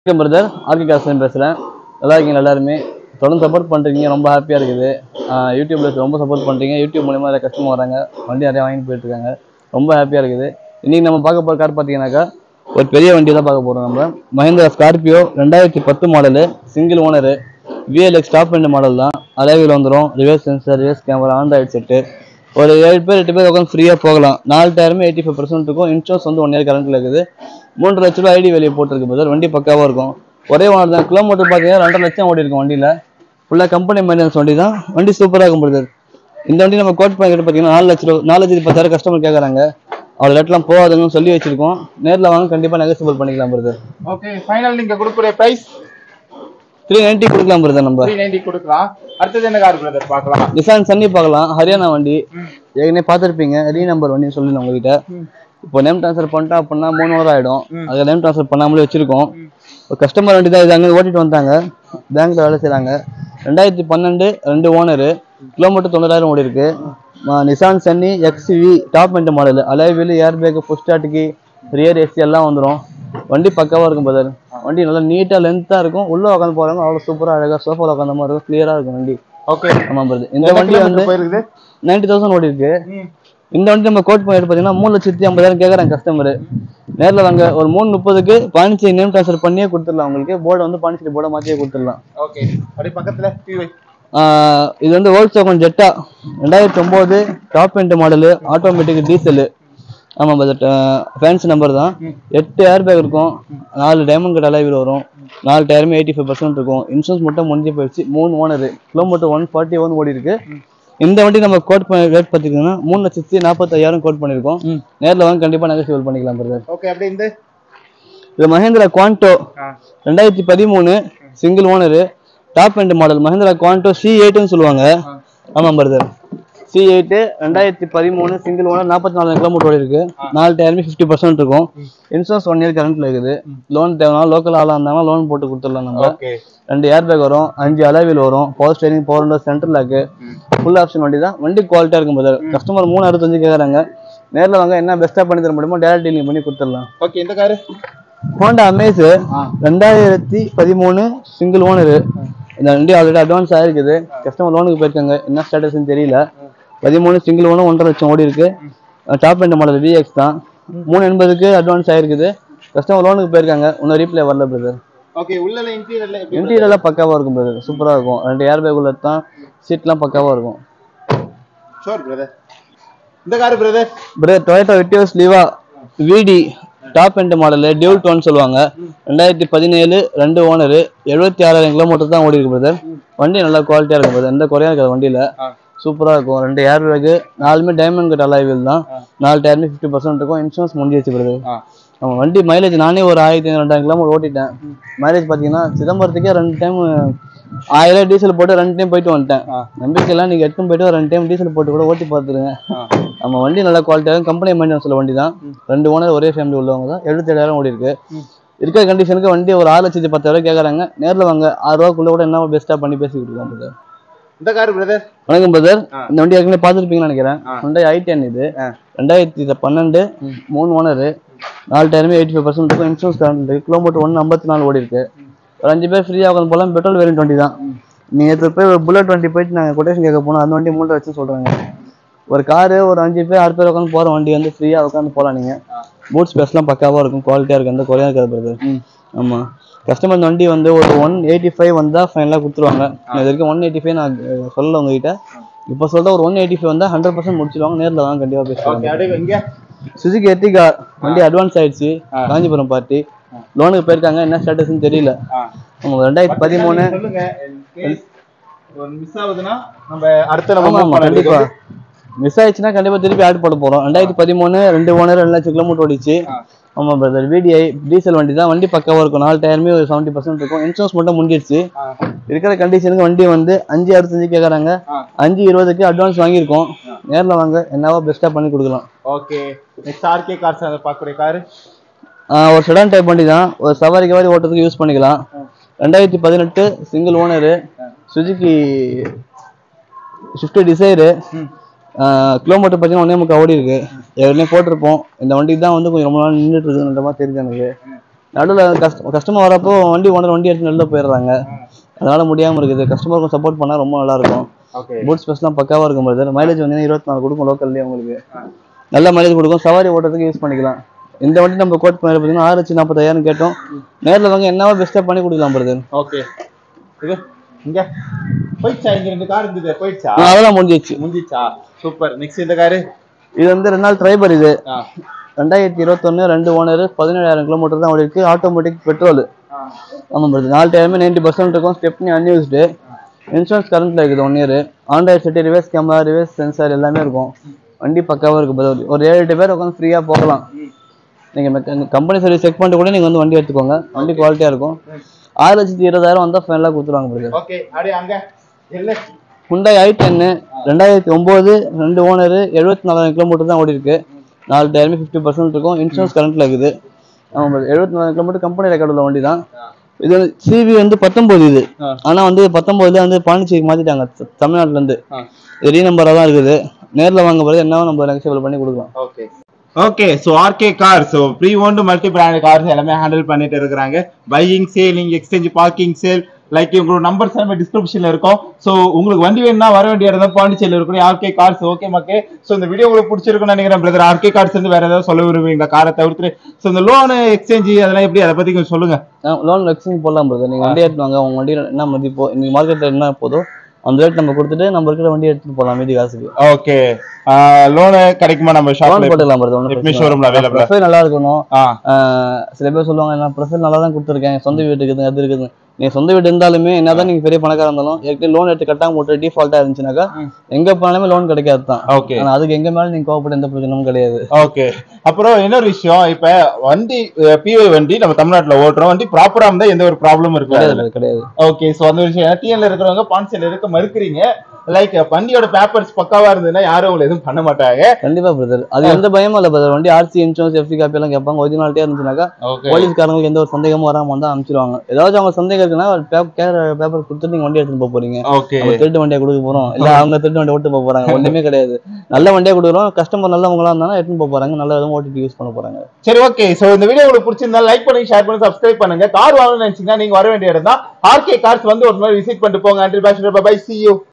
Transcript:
வணக்கம் brother RK காசன் பேசுகிறேன் நல்லா இருக்கீங்க எல்லாருமே தொடர்ந்து சப்போர்ட் பண்ணுறீங்க ரொம்ப ஹாப்பியாக இருக்குது ஆஹ் யூடியூப்ல ரொம்ப சப்போர்ட் பண்ணுறீங்க யூடியூப் மூலியமாக நிறைய கஸ்டமர் வராங்க வண்டி நிறையா வாங்கிட்டு போயிட்டு இருக்காங்க ரொம்ப ஹாப்பியாக இருக்குது இன்றைக்கி நம்ம பார்க்க போகிற கார் பார்த்தீங்கன்னாக்கா ஒரு பெரிய வண்டி தான் பார்க்க போகிறோம் நம்ம மஹேந்திரா ஸ்கார்பியோ ரெண்டாயிரத்தி பத்து model single owner VLX top end model தான் அலைவில் வந்துடும் reverse sensor reverse camera Android set ஒரு ஏழு பேர் எட்டு பேர் உட்காந்து ஃப்ரீயாக போகலாம் நாலு டயருமே எயிட்டி ஃபைவ் பர்சன்ட் இருக்கும் இன்சூரன்ஸ் வந்து ஒன் இயர் கரண்ட்டில் இருக்குது மூன்று லட்ச ரூபாய் ஐடி வெளியே போட்டிருக்கு பதில் வண்டி பக்காவாக இருக்கும் ஒரே ஓனர் தான் கிலோமீட்டர் பார்த்தீங்கன்னா ரெண்டரை லட்சம் ஓடி இருக்கும் வண்டியில் ஃபுல்லாக கம்பெனி மெயின்டெனன்ஸ் வண்டி தான் வண்டி சூப்பராக இருக்கும் பிரதர் இந்த வண்டி நம்ம கோட் பண்ணிக்கிட்டு பார்த்தீங்கன்னா நாலு லட்ச ரூபா நாலு லட்சத்தி பத்தாயிரம் கஸ்டமர் கேட்குறாங்க அவ்வளோ ரேட்லாம் போகாதுன்னு சொல்லி வச்சிருக்கோம் நேரில் வாங்க கண்டிப்பாக நெகசிபிள் பண்ணிக்கலாம் பிரதர் ஓகே ஃபைனல் நீங்க கொடுக்குற பிரைஸ் த்ரீ நைன்ட்டி கொடுக்கலாம் பிரதர் நம்ம த்ரீ நைன்டி கொடுக்கலாம் அடுத்தது என்ன கார் பிரதர் பார்க்கலாம் நிசான் சன்னி பார்க்கலாம் ஹரியானா வண்டி ஏற்கனவே பார்த்துருப்பீங்க ரீ நம்பர் வண்டின்னு சொல்லி உங்ககிட்ட இப்போ நேம் ட்ரான்ஸ்ஃபர் பண்ணிட்டோம் அப்படின்னா மூணு வாரம் ஆகிடும் அது நேம் ட்ரான்ஸ்ஃபர் பண்ணாமலே வச்சிருக்கோம் ஒரு கஸ்டமர் வண்டி தான் இது அங்கே ஓட்டிட்டு வந்தாங்க பேங்க்ல வேலை செய்கிறாங்க ரெண்டாயிரத்தி பன்னெண்டு ரெண்டு ஓனரு கிலோமீட்டர் தொண்ணூறாயிரம் ஓடி இருக்கு ம- Nissan Sunny XV top end model alloy wheel air bag push ஸ்டார்ட்டுக்கு ரியர் ஏசி எல்லாம் வந்துடும் வண்டி பக்காவாக இருக்கும் பிரதர் வண்டி நல்லா நீட்டாக லென்த்தாக இருக்கும் உள்ளே உட்காந்து போகிறாங்க அவ்வளோ சூப்பராக அழகாக சோஃபாவில் உட்காந்த மாதிரி இருக்கும் கிளியராக இருக்கும் வண்டி ஓகே ஆமாம் பிரதர் இந்த வண்டி வந்து போயிருக்குது நைன்டி தௌசண்ட் ஓடி இருக்கு இந்த வண்டி நம்ம கோட் பண்ணிட்டு பார்த்தீங்கன்னா மூணு லட்சத்தி ஐம்பதாயிரம் கேட்குறாங்க கஸ்டமர் நேரில் வாங்க ஒரு மூணு முப்பதுக்கு பாண்டிச்சேரி நேம் ட்ரான்ஸ்ஃபர் பண்ணியே கொடுத்துடலாம் உங்களுக்கு போர்டை வந்து பாண்டிச்சேரி போர்டை மாற்றியே கொடுத்துடலாம் ஓகே அப்படியே பக்கத்துல டிவி ஆஹ் இது வந்து ஓல்ட் சோக்கன் ஜெட்டா ரெண்டாயிரத்தி ஒம்பது top end model automatic diesel ஆமாம் பட் ஃபேன்சி நம்பர் தான் எட்டு ஏர் பேக் இருக்கும் நாலு டைமண்ட் கட் அலைவில் வரும் நாலு டயருமே எயிட்டி ஃபைவ் பர்சன்ட் இருக்கும் இன்சூரன்ஸ் மட்டும் முடிஞ்சு போயிடுச்சு மூணு owner kilometre one forty one ஓடி இருக்கு இந்த வண்டி நம்ம கோட் பண்ணி ரேட் பார்த்தீங்கன்னா மூணு லட்சத்தி நாற்பத்தையாயிரம் கோட் பண்ணியிருக்கோம் நேரில் வாங்க கண்டிப்பாக நெகசிபிள் பண்ணிக்கலாம் பிரதர் ஓகே அப்படியே இந்த இது மஹேந்திரா குவான்டோ ஆ. ரெண்டாயிரத்தி பதிமூணு single owner top end model Mahindra Quanto C எயிட்னு சொல்லுவாங்க ஆமாம் பிரதர் சி எயிட்டு ரெண்டாயிரத்தி பதிமூணு சிங்கிள் ஓனர் நாற்பத்தி நாலு கிலோமீட்டர் ஓடி இருக்கு நாலு டயருமே ஃபிஃப்டி பர்சன்ட் இருக்கும் இன்சூரன்ஸ் ஒன் இயர் கரண்ட்ல இருக்குது லோன் தேவைனா லோக்கல் ஆளாக இருந்தாங்கன்னா லோன் போட்டு கொடுத்துடலாம் நம்ம ஓகே ரெண்டு ஏர் பேக் வரும் அஞ்சு அலைவில் வரும் power steering power window centre lock full option வண்டி தான் வண்டி குவாலிட்டியாக இருக்கும் போது கஸ்டமர் மூணு அறுபத்தஞ்சு கேட்குறாங்க நேரில் வாங்க என்ன பெஸ்ட்டாக பண்ணி தர முடியுமோ டேரக்ட் டீலிங் பண்ணி கொடுத்துடலாம் ஓகே இந்த காரு ஹோண்டா அமேஸ் ரெண்டாயிரத்தி பதிமூணு சிங்கிள் ஓனரு இந்த வண்டி ஆல்ரெடி அட்வான்ஸ் ஆயிருக்குது கஸ்டமர் லோனுக்கு போயிருக்காங்க என்ன ஸ்டேட்டஸ்னு தெரியல பதிமூணு சிங்கிள் ஓனர் ஒன்றரை லட்சம் ஓடி இருக்கு டாப் எண்ட் மாடல் விஎக்ஸ் தான் மூணு எண்பதுக்கு அட்வான்ஸ் ஆயிருக்குது கஸ்டமர் லோனுக்கு போயிருக்காங்க இன்னும் ரீப்ளே வரல பிரதர் ஓகே உள்ள இன்டீரியர்ல எப்படி இன்டீரியர்லாம் பக்காவாக இருக்கும் பிரதர் சூப்பராக இருக்கும் ரெண்டு ஏர் பேக் உள்ள தான் சீட்லாம் பக்காவாக இருக்கும் ஷோர் பிரதர் இந்த car brother brother Toyota Etios Liva VD top end model dual tone சொல்லுவாங்க ரெண்டாயிரத்தி பதினேழு ரெண்டு ஓனரு எழுபத்தி ஆறாயிரம் கிலோமீட்டர் தான் ஓடி இருக்கு பிரதர் வண்டி நல்லா குவாலிட்டியாக இருக்கும் பிரதர் எந்த குறையும் இருக்காது வண்டியில் சூப்பராக இருக்கும் ரெண்டு ஏர் பேக்கு நாலுமே டைமண்ட் கட் அலாய்வில் தான் நாலு டயருமே ஃபிஃப்டி பர்சன்ட் இருக்கும் இன்சூரன்ஸ் முடிஞ்சிச்சு பிரதர் ஆ ஆமாம் வண்டி மைலேஜ் நானே ஒரு ஆயிரத்தி ஐநூறு ரெண்டாயிரம் கிலோமீட்டர் ஓட்டிட்டேன் மைலேஜ் பார்த்தீங்கன்னா சிதம்பரத்துக்கே ரெண்டு டைம் ஆயிரம் டீசல் போட்டு ரெண்டு டைம் போயிட்டு வந்துட்டேன் நம்பிக்கையெல்லாம் நீங்கள் எடுத்துன்னு போயிட்டு ஒரு ரெண்டு டைம் டீசல் போட்டு கூட ஓட்டி பார்த்துருங்க நம்ம வண்டி நல்ல குவாலிட்டியாக கம்பெனி மெயின்டெனன்ஸில் வண்டி தான் ரெண்டு ஓனர் ஒரே ஃபேமிலி உள்ளவங்க தான் எழுபத்தேழாயிரம் ஓடி இருக்கு இருக்கிற கண்டிஷனுக்கு வண்டி ஒரு ஆறு லட்சத்தி பத்தாயிரம் கேட்குறாங்க நேரில் வாங்க ஆறு ரூபாக்குள்ள கூட என்ன பெஸ்ட்டாக பண்ணி பேசி கொடுக்கலாம் brother. இந்த காரு பிரதர் வணக்கம் பிரதர் ஆ. இந்த வண்டி ஏற்கனவே பார்த்துருப்பீங்கன்னு நினைக்கிறேன் ஆ. ஹுண்டாய் ஐ டென் இது ஆ. ரெண்டாயிரத்தி பன்னெண்டு மூணு ஓனரு நாலு டயருமே எயிட்டி ஃபைவ் பர்சன்ட் இருக்கும் இன்சூரன்ஸ் கரண்ட் இருக்கு கிலோமீட்டர் ஒன்று ஐம்பத்தி நாலு ஓடி இருக்கு ஒரு அஞ்சு பேர் ஃப்ரீயாக உட்காந்து போகலாம் பெட்ரோல் வேரியன்ட் வண்டி தான் நீங்கள் எடுத்து போய் ஒரு புல்லட் வண்டி போயிட்டு நாங்கள் கொட்டேஷன் கேட்க போனோம் அந்த வண்டி மூணு வச்சு சொல்கிறாங்க ஒரு காரு ஒரு அஞ்சு பேர் ஆறு பேர் உட்காந்து போகிற வண்டி வந்து ஃப்ரீயாக உட்காந்து போகலாம் நீங்கள் பூட் ஸ்பேஸ்லாம் பக்காவாக இருக்கும் குவாலிட்டியாக இருக்கும் எந்த குறையாக இருக்காது பிரதர் ஆமாம் கஸ்டமர் இந்த வண்டி வந்து ஒரு ஒன் எயிட்டி ஃபைவ் வந்தால் ஃபைனலாக கொடுத்துருவாங்க இது வரைக்கும் ஒன் எயிட்டி ஃபைவ் நான் அஹ், சொல்லல உங்ககிட்ட இப்போ சொல்ற ஒரு ஒன் எயிட்டி ஃபைவ் வந்தால் ஹண்ட்ரட் பர்சன்ட் முடிச்சிடுவாங்க நேரில் வாங்க கண்டிப்பாக பேசுவாங்க ஓகே அப்படியே இங்க சுசுகி எர்டிகா வண்டி அட்வான்ஸ் ஆயிடுச்சு காஞ்சிபுரம் பார்ட்டி லோனுக்கு போயிருக்காங்க என்ன ஸ்டேட்டஸ்னு தெரியல ஆ ஆமாம் ரெண்டாயிரத்தி பதிமூணு சொல்லுங்க மிஸ் ஆகுதுன்னா நம்ம அடுத்த நம்ம ஆமாம் move ஆமாம் பண்ண கண்டிப்பாக வேண்டியது. மிஸ் ஆயிடுச்சுன்னா கண்டிப்பாக திருப்பி ஆட் போட போகிறோம் ரெண்டாயிரத்தி பதிமூணு ரெண்டு ஓனர் ரெண்டு லட்சம் கிலோமீட்டர் ஓடிச்சு ஆ. ஆமாம் பிரதர் விடிஐ டீசல் வண்டி தான் வண்டி பக்காவாக இருக்கும் நாலு டயருமே ஒரு செவன்ட்டி பர்சன்ட் இருக்கும் இன்சூரன்ஸ் மட்டும் முடிஞ்சிருச்சு ஆ. இருக்கிற கண்டிஷனுக்கு வண்டி வந்து அஞ்சு அறுபத்தஞ்சு கேட்குறாங்க ஆ. அஞ்சு இருபதுக்கு அட்வான்ஸ் வாங்கியிருக்கோம் நேரில் வாங்க என்னவோ பெஸ்ட்டாக பண்ணி கொடுக்கலாம் ஓகே நெக்ஸ்ட் ஆர்கே கார்ஸ் அதை பார்க்கக்கூடிய காரு ஆஹ் ஒரு செடான் டைப் வண்டி தான் ஒரு சவாரிக்கு மாதிரி ஓட்டுறதுக்கு யூஸ் பண்ணிக்கலாம் ரெண்டாயிரத்தி பதினெட்டு single owner Suzuki Swift Dzire kilometre பார்த்தீங்கன்னா ஒன்றே முக்கால் ஓடி இருக்கு ஏற்கனவே போட்டிருப்போம் இந்த வண்டிக்கு தான் வந்து கொஞ்சம் ரொம்ப நாள் நின்றுட்டு இருக்குன்ற மாதிரி தெரியுது எனக்கு நடுவில் கஷ்ட கஷ்டமாக வரப்போ வண்டி ஓனர் வண்டி எடுத்து வெளில போயிடுறாங்க அதனால முடியாமல் இருக்குது கஸ்டமருக்கும் சப்போர்ட் பண்ணால் ரொம்ப நல்லா இருக்கும் ஓகே பூட் ஸ்பேஸ்லாம் பக்காவாக இருக்கும் பிரதர் மைலேஜ் வந்து இருபத்தி நாலு கொடுக்கும் லோக்கல்லேயே உங்களுக்கு நல்ல மைலேஜ் கொடுக்கும் சவாரி ஓட்டுறதுக்கு யூஸ் பண்ணிக்கலாம் இந்த வண்டி நம்ம கோட் பண்ணி பார்த்தீங்கன்னா ஆறு லட்சம் நாற்பத்தாயிரம் கேட்டோம் நேரில் வாங்க என்னவோ பெஸ்ட்டாக பண்ணி கொடுக்கலாம் பிரதர் ஓகே இது இங்க போயிடுச்சா இங்க ரெண்டு கார் இருந்தது போயிடுச்சா அதெல்லாம் முடிஞ்சிச்சு முடிஞ்சிச்சா சூப்பர் நெக்ஸ்ட் இந்த காரு இது வந்து ரெண்டு நாள் ட்ரைபர் இது ஆ ரெண்டாயிரத்தி இருபத்தொன்று ரெண்டு ஓனர் பதினேழாயிரம் கிலோமீட்டர் தான் ஓடி இருக்கு ஆட்டோமேட்டிக் பெட்ரோல் ஆ ஆமாம் பிரதர் நாலு டயருமே நைன்டி பர்சன்ட் இருக்கும் ஸ்டெப்னி அன்யூஸ்டு இன்சூரன்ஸ் கரண்ட்டில் இருக்குது one year Android set reverse camera reverse sensor எல்லாமே இருக்கும் வண்டி பக்காவாக இருக்கும் பிரதர் ஒரு ஏழு எட்டு பேர் உட்காந்து ஃப்ரீயாக போகலாம் நீங்கள் கம்பெனி சர்வீஸ் செக் பண்ணிட்டு கூட நீங்கள் வந்து வண்டி எடுத்துக்கோங்க வண்டி குவாலிட்டியாக இருக்கும் ஆறு லட்சத்தி இருபதாயிரம் வந்தால் ஃபைனலாக கொடுத்துருவாங்க பிரதர் ஓகே அப்படியே அங்க இல்ல ஹுண்டாய் ஐ டென்னு ரெண்டாயிரத்தி ஒம்பது ரெண்டு ஓனர் எழுபத்தி நாலாயிரம் கிலோமீட்டர் தான் ஓடி இருக்கு நாலு டயருமே ஃபிஃப்டி பர்சன்ட் இருக்கும் இன்சூரன்ஸ் கரண்ட்டில் இருக்குது ஆமாம் பிரதர் எழுபத்தி நாலாயிரம் கிலோமீட்டர் கம்பெனி ரெக்கார்டு உள்ள வண்டி தான் இது வந்து சிவி வந்து பத்தொம்போது இது ஆ. ஆனால் வந்து பத்தொம்போதுல வந்து பாண்டிச்சேரிக்கு மாற்றிட்டாங்க தமிழ்நாட்டிலேருந்து ஆ. இது ரீ நம்பராக தான் இருக்குது நேரில் வாங்க போகிறது என்ன நம்ம நெக்ஸ்டபிள் பண்ணி கொடுக்கலாம் okay okay so RK car so pre owned multi brand cars எல்லாமே ஹேண்டில் பண்ணிட்டு இருக்கிறாங்க buying selling exchange parking sale like உங்களோட நம்பர்ஸ் எல்லாமே டிஸ்கிரிப்ஷன்ல இருக்கும் ஸோ உங்களுக்கு வண்டி வேணும்னா வர வேண்டிய இடம் தான் பாண்டிச்சேரியில் இருக்கணும் ஆர்கே கார்ஸ் ஓகே மக்கே ஸோ இந்த வீடியோ உங்களுக்கு பிடிச்சிருக்கும்னு நினைக்கிறேன் பிரதர் ஆர்கே கார்ஸ் வந்து வேற ஏதாவது சொல்ல விரும்புவீங்களா காரை தவிர்த்து ஸோ இந்த லோனு எக்ஸ்சேஞ்ச் அதெல்லாம் எப்படி அதை பத்தி கொஞ்சம் சொல்லுங்க லோன் எக்ஸ்சேஞ்ச் போடலாம் பிரதர் நீங்கள் வண்டி எடுத்து வாங்க உங்கள் வண்டியில் என்ன மதிப்போ இன்னைக்கு மார்க்கெட்டில் என்ன போதோ அந்த ரேட் நம்ம கொடுத்துட்டு நம்ம இருக்கிற வண்டி எடுத்துட்டு போகலாம் மீதி காசுக்கு ஓகே லோனு கிடைக்குமா நம்ம லோன் ஷாப்ல போட்டுக்கலாம் பிரதர் எப்பவுமே ஒன்றும் ஷோரூம்ல அவைலபிள் ப்ரொஃபைல் நல்லா இருக்கணும் ஆ ஆஹ் சில பேர் சொல்லுவாங்க நான் ப்ரொஃபைல் நல்லா தான் கொடுத்துருக்கேன் சொந்த வீடு இருக்குது அது இருக்குது நீங்க சொந்த வீடு இருந்தாலுமே என்னதான் நீங்க பெரிய பணக்காரா இருந்தாலும் ஏற்கனவே லோன் எடுத்து கட்டாம போட்டு டிஃபால்ட்டா இருந்துச்சுனாக்கா ம். எங்க போனாலுமே லோன் கிடைக்காது தான் ஓகே ஆனா அதுக்கு எங்க மேல நீங்க கோவப்பட எந்த பிரச்சனையும் கிடையாது ஓகே அப்புறம் இன்னொரு விஷயம் இப்ப வண்டி பிஓ வண்டி நம்ம தமிழ்நாட்டுல ஓட்டுறோம் வண்டி ப்ராப்பரா இருந்தா எந்த ஒரு ப்ராப்ளமும் இருக்காது கிடையாது கிடையாது ஓகே சோ அந்த விஷயம் டிஎன்ல இருக்கிறவங்க பான்செல் இருக்க மறுக்கிறீங்க லைக் வண்டியோட பேப்பர்ஸ் பக்காவா இருந்ததுன்னா யாரும் உங்களை எதுவும் பண்ண மாட்டாங்க கண்டிப்பா பிரதர் அது எந்த பயமும் இல்ல பிரதர் வண்டி ஆர்சி இன்சூரன்ஸ் எஃப்சி காப்பி எல்லாம் கேட்பாங்க ஒரிஜினாலிட்டியா இருந்துச்சுனாக்கா ஓகே போலீஸ்காரங்களுக்கு எந்த ஒரு சந்தேகமும் வராம வந்தா அனுப்பிச்சிருவாங்க ஏதாச்சும் அவங்க சந்தேகம் இருக்குன்னா பேப்பர் கொடுத்துட்டு நீங்க வண்டி எடுத்துட்டு போக போறீங்க ஓகே நம்ம திருட்டு வண்டியை கொடுக்க போறோம் இல்ல அவங்க திருட்டு வண்டியை ஓட்டு போக போறாங்க ஒண்ணுமே கிடையாது நல்ல வண்டியா கொடுக்குறோம் கஸ்டமர் நல்லவங்களா இருந்தாலும் எடுத்துன்னு போக போறாங்க நல்ல விதமா ஓட்டிட்டு யூஸ் பண்ண போறாங்க சரி ஓகே சோ இந்த வீடியோ உங்களுக்கு பிடிச்சிருந்தா லைக் பண்ணி ஷேர் பண்ணி சப்ஸ்கிரைப் பண்ணுங்க கார் வாங்கணும்னு நினைச்சீங்கன்னா நீங்க வர வேண்டிய இடம் தான் ஆர்கே கார்ஸ் வந்து ஒரு நாள் விசிட் பண்ணிட்டு போங்க அண்டில் பேஷன் பை சி யூ